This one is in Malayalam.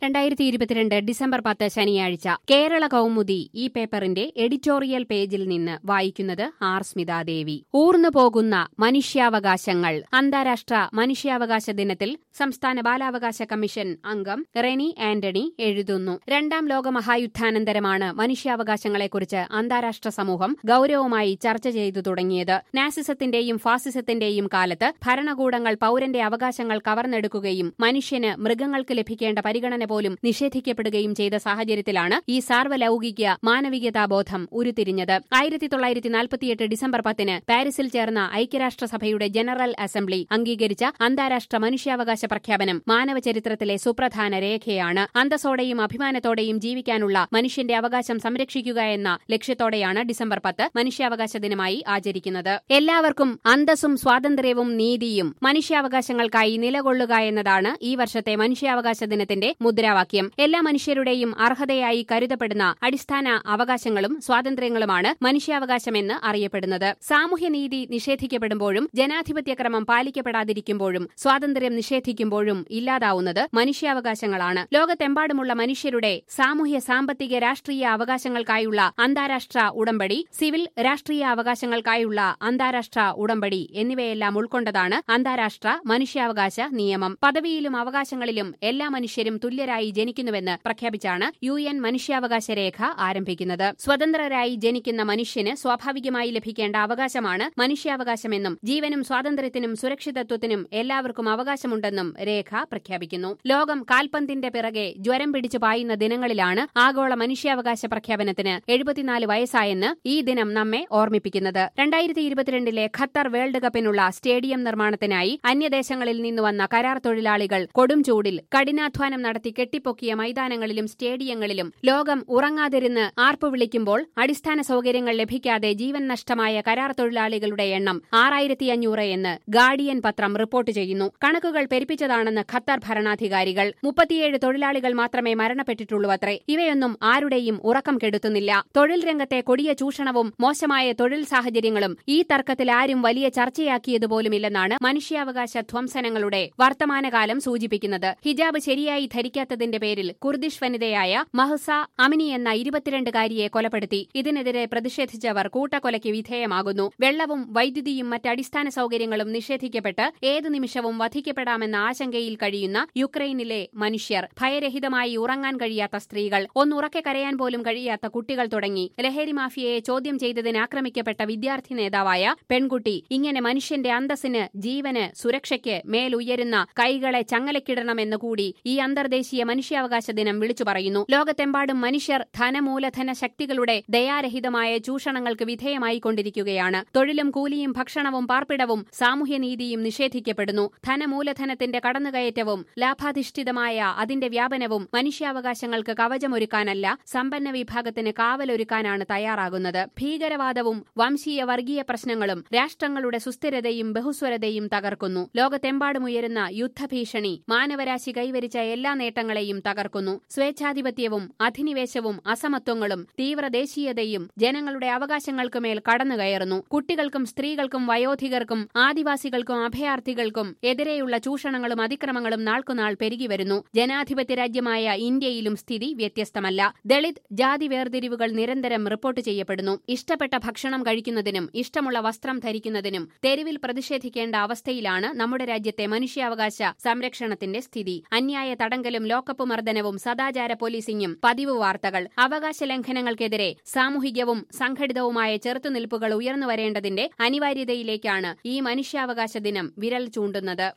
രണ്ടായിരത്തി ഇരുപത്തിരണ്ട് ഡിസംബർ പത്ത് ശനിയാഴ്ച കേരള കൗമുദി ഈ പേപ്പറിന്റെ എഡിറ്റോറിയൽ പേജിൽ നിന്ന് വായിക്കുന്നത് ആർ സ്മിതാദേവി ഊർന്നു പോകുന്ന മനുഷ്യാവകാശങ്ങൾ അന്താരാഷ്ട്ര മനുഷ്യാവകാശ ദിനത്തിൽ സംസ്ഥാന ബാലാവകാശ കമ്മീഷൻ അംഗം റെനി ആന്റണി എഴുതുന്നു രണ്ടാം ലോക മഹായുദ്ധാനന്തരമാണ് മനുഷ്യാവകാശങ്ങളെക്കുറിച്ച് അന്താരാഷ്ട്ര സമൂഹം ഗൌരവമായി ചർച്ച ചെയ്തു തുടങ്ങിയത് നാസിസത്തിന്റെയും ഫാസിസത്തിന്റെയും കാലത്ത് ഭരണകൂടങ്ങൾ പൌരന്റെ അവകാശങ്ങൾ കവർന്നെടുക്കുകയും മനുഷ്യന് മൃഗങ്ങൾക്ക് ലഭിക്കേണ്ട പരിഗണന പോലും നിഷേധിക്കപ്പെടുകയും ചെയ്ത സാഹചര്യത്തിലാണ് ഈ സാർവലൌകിക മാനവികതാബോധം ഉരുത്തിരിഞ്ഞത് ആയിരത്തി തൊള്ളായിരത്തി നാൽപ്പത്തിയെട്ട് ഡിസംബർ പത്തിന് പാരീസിൽ ചേർന്ന ഐക്യരാഷ്ട്രസഭയുടെ ജനറൽ അസംബ്ലി അംഗീകരിച്ച അന്താരാഷ്ട്ര മനുഷ്യാവകാശ പ്രഖ്യാപനം മാനവ ചരിത്രത്തിലെ സുപ്രധാന രേഖയാണ് അന്തസ്സോടെയും അഭിമാനത്തോടെയും ജീവിക്കാനുള്ള മനുഷ്യന്റെ അവകാശം സംരക്ഷിക്കുക എന്ന ലക്ഷ്യത്തോടെയാണ് ഡിസംബർ പത്ത് മനുഷ്യാവകാശ ദിനമായി ആചരിക്കുന്നത് എല്ലാവർക്കും അന്തസ്സും സ്വാതന്ത്ര്യവും നീതിയും മനുഷ്യാവകാശങ്ങൾക്കായി നിലകൊള്ളുക എന്നതാണ് ഈ വർഷത്തെ മനുഷ്യാവകാശ ദിനത്തിന്റെ മുദ്രാവാക്യം എല്ലാ മനുഷ്യരുടെയും അർഹതയായി കരുതപ്പെടുന്ന അടിസ്ഥാന അവകാശങ്ങളും സ്വാതന്ത്ര്യങ്ങളുമാണ് മനുഷ്യാവകാശമെന്ന് അറിയപ്പെടുന്നത് സാമൂഹ്യനീതി നിഷേധിക്കപ്പെടുമ്പോഴും ജനാധിപത്യക്രമം പാലിക്കപ്പെടാതിരിക്കുമ്പോഴും സ്വാതന്ത്ര്യം നിഷേധിക്കുമ്പോഴും ഇല്ലാതാവുന്നത് മനുഷ്യാവകാശങ്ങളാണ് ലോകത്തെമ്പാടുമുള്ള മനുഷ്യരുടെ സാമൂഹ്യ സാമ്പത്തിക രാഷ്ട്രീയ അവകാശങ്ങൾക്കായുള്ള അന്താരാഷ്ട്ര ഉടമ്പടി സിവിൽ രാഷ്ട്രീയ അവകാശങ്ങൾക്കായുള്ള അന്താരാഷ്ട്ര ഉടമ്പടി എന്നിവയെല്ലാം ഉൾക്കൊണ്ടതാണ് അന്താരാഷ്ട്ര മനുഷ്യാവകാശ നിയമം പദവിയിലും അവകാശങ്ങളിലും എല്ലാ മനുഷ്യരും തുല്യരായി ജനിക്കുന്നുവെന്ന് പ്രഖ്യാപിച്ചാണ് യു എൻ മനുഷ്യാവകാശ രേഖ ആരംഭിക്കുന്നത് സ്വതന്ത്രരായി ജനിക്കുന്ന മനുഷ്യന് സ്വാഭാവികമായി ലഭിക്കേണ്ട അവകാശമാണ് മനുഷ്യാവകാശമെന്നും ജീവനും സ്വാതന്ത്ര്യത്തിനും സുരക്ഷിതത്വത്തിനും എല്ലാവർക്കും അവകാശമുണ്ടെന്നും രേഖ പ്രഖ്യാപിക്കുന്നു ലോകം കാൽപന്തിന്റെ പിറകെ ജ്വരം പിടിച്ചു പായുന്ന ദിനങ്ങളിലാണ് ആഗോള മനുഷ്യാവകാശ പ്രഖ്യാപനത്തിന് എഴുപത്തിനാല് വയസ്സായെന്ന് ഈ ദിനം നമ്മെ ഓർമ്മിപ്പിക്കുന്നത് രണ്ടായിരത്തി ഇരുപത്തിരണ്ടിലെ ഖത്തർ വേൾഡ് കപ്പിനുള്ള സ്റ്റേഡിയം നിർമ്മാണത്തിനായി അന്യദേശങ്ങളിൽ നിന്ന് വന്ന കരാർ തൊഴിലാളികൾ കൊടും ചൂടിൽ കഠിനാധ്വാനം നടത്തി കെട്ടിപ്പൊക്കിയ മൈതാനങ്ങളിലും സ്റ്റേഡിയങ്ങളിലും ലോകം ഉറങ്ങാതിരുന്ന് ആർപ്പു വിളിക്കുമ്പോൾ അടിസ്ഥാന സൗകര്യങ്ങൾ ലഭിക്കാതെ ജീവൻ നഷ്ടമായ കരാർ തൊഴിലാളികളുടെ എണ്ണം ആറായിരത്തി അഞ്ഞൂറ് എന്ന് ഗാർഡിയൻ പത്രം റിപ്പോർട്ട് ചെയ്യുന്നു കണക്കുകൾ പെരുപ്പിച്ചതാണെന്ന് ഖത്തർ ഭരണാധികാരികൾ മുപ്പത്തിയേഴ് തൊഴിലാളികൾ മാത്രമേ മരണപ്പെട്ടിട്ടുള്ളൂ അത്രേ ഇവയൊന്നും ആരുടെയും ഉറക്കം കെടുത്തുന്നില്ല തൊഴിൽ രംഗത്തെ കൊടിയ ചൂഷണവും മോശമായ തൊഴിൽ സാഹചര്യങ്ങളും ഈ തർക്കത്തിൽ ആരും വലിയ ചർച്ചയാക്കിയതുപോലുമില്ലെന്നാണ് മനുഷ്യാവകാശ ധ്വംസനങ്ങളുടെ വർത്തമാനകാലം സൂചിപ്പിക്കുന്നത് ഹിജാബ് ശരിയായി ധരിക്കാത്തതിന്റെ പേരിൽ കുർദിഷ് വനിതയായ മഹ്സ അമിനി എന്ന ഇരുപത്തിരണ്ടുകാരിയെ കൊലപ്പെടുത്തി ഇതിനെതിരെ പ്രതിഷേധിച്ചവർ കൂട്ടക്കൊലയ്ക്ക് വിധേയമാകുന്നു വെള്ളവും വൈദ്യുതിയും മറ്റ് അടിസ്ഥാന സൗകര്യങ്ങളും നിഷേധിക്കപ്പെട്ട് ഏതു നിമിഷവും വധിക്കപ്പെടാമെന്ന ആശങ്കയിൽ കഴിയുന്ന യുക്രൈനിലെ മനുഷ്യർ ഭയരഹിതമായി ഉറങ്ങാൻ കഴിയാത്ത സ്ത്രീകൾ ഒന്നുറക്കെ കരയാൻ പോലും കഴിയാത്ത കുട്ടികൾ തുടങ്ങി ലഹരി മാഫിയയെ ചോദ്യം ചെയ്തതിന് ആക്രമിക്കപ്പെട്ട വിദ്യാർത്ഥി നേതാവായ പെൺകുട്ടി ഇങ്ങനെ മനുഷ്യന്റെ അന്തസ്സിന് ജീവന് സുരക്ഷയ്ക്ക് മേലുയരുന്ന കൈകളെ ചങ്ങലക്കിടണമെന്ന് കൂടി ഈ അന്തർദേശീയ മനുഷ്യാവകാശ ദിനം വിളിച്ചു പറയുന്നു ലോകത്തെമ്പാടും മനുഷ്യർ ധനമൂലധന ശക്തികളുടെ ദയാരഹിതമായ ചൂഷണങ്ങൾക്ക് വിധേയമായിക്കൊണ്ടിരിക്കുകയാണ് തൊഴിലും കൂലിയും ഭക്ഷണവും പാർപ്പിടവും സാമൂഹ്യനീതിയും നിഷേധിക്കപ്പെടുന്നു ധനമൂലധനത്തിന്റെ കടന്നുകയറ്റവും ലാഭാധിഷ്ഠിതമായ അതിന്റെ വ്യാപനവും മനുഷ്യാവകാശങ്ങൾക്ക് കവചമൊരുക്കാനല്ല സമ്പന്ന വിഭാഗത്തിന് കാവലൊരുക്കാനാണ് തയ്യാറാകുന്നത് ഭീകരവാദവും വംശീയ വർഗീയ പ്രശ്നങ്ങളും രാഷ്ട്രങ്ങളുടെ സുസ്ഥിരതയും ബഹുസ്വരതയും തകർക്കുന്നു ലോകത്തെമ്പാടും ഉയരുന്ന യുദ്ധഭീഷണി മാനവരാശി കൈവരിച്ച എല്ലാ നേട്ടങ്ങളെയും തകർക്കുന്നു സ്വേച്ഛാധിപത്യവും അധിനിവേശവും അസമത്വങ്ങളും തീവ്രദേശീയതയും ജനങ്ങളുടെ അവകാശങ്ങൾക്കുമേൽ കടന്നുകയറുന്നു കുട്ടികൾക്കും സ്ത്രീകൾക്കും വയോധികർക്കും ആദിവാസികൾക്കും അഭയാർത്ഥികൾക്കും എതിരെയുള്ള ചൂഷണങ്ങളും അതിക്രമങ്ങളും നാൾക്കുനാൾ പെരുകിവരുന്നു ജനാധിപത്യ രാജ്യമായ ഇന്ത്യയിലും സ്ഥിതി വ്യത്യസ്തമല്ല ദളിത് ജാതി വേർതിരിവുകൾ നിരന്തരം റിപ്പോർട്ട് ചെയ്യപ്പെടുന്നു ഇഷ്ടപ്പെട്ട ഭക്ഷണം കഴിക്കുന്നതിനും ഇഷ്ടമുള്ള വസ്ത്രം ധരിക്കുന്നതിനും തെരുവിൽ പ്രതിഷേധിക്കേണ്ട അവസ്ഥയിലാണ് നമ്മുടെ രാജ്യത്തെ മനുഷ്യാവകാശ സംരക്ഷണത്തിന്റെ സ്ഥിതി അന്യായ തടങ്കലും ലോക്കപ്പ് മർദ്ദനവും സദാചാര പോലീസിംഗും പതിവ് വാർത്തകൾ അവകാശ ലംഘനങ്ങൾക്കെതിരെ സാമൂഹികവും സംഘടിതവുമായ ചെറുത്തുനിൽപ്പുകൾ ഉയർന്നു വരേണ്ടതിന്റെ അനിവാര്യതയിലേക്കാണ് ഈ മനുഷ്യാവകാശ ദിനം വിരൽ ചൂണ്ടുന്നത്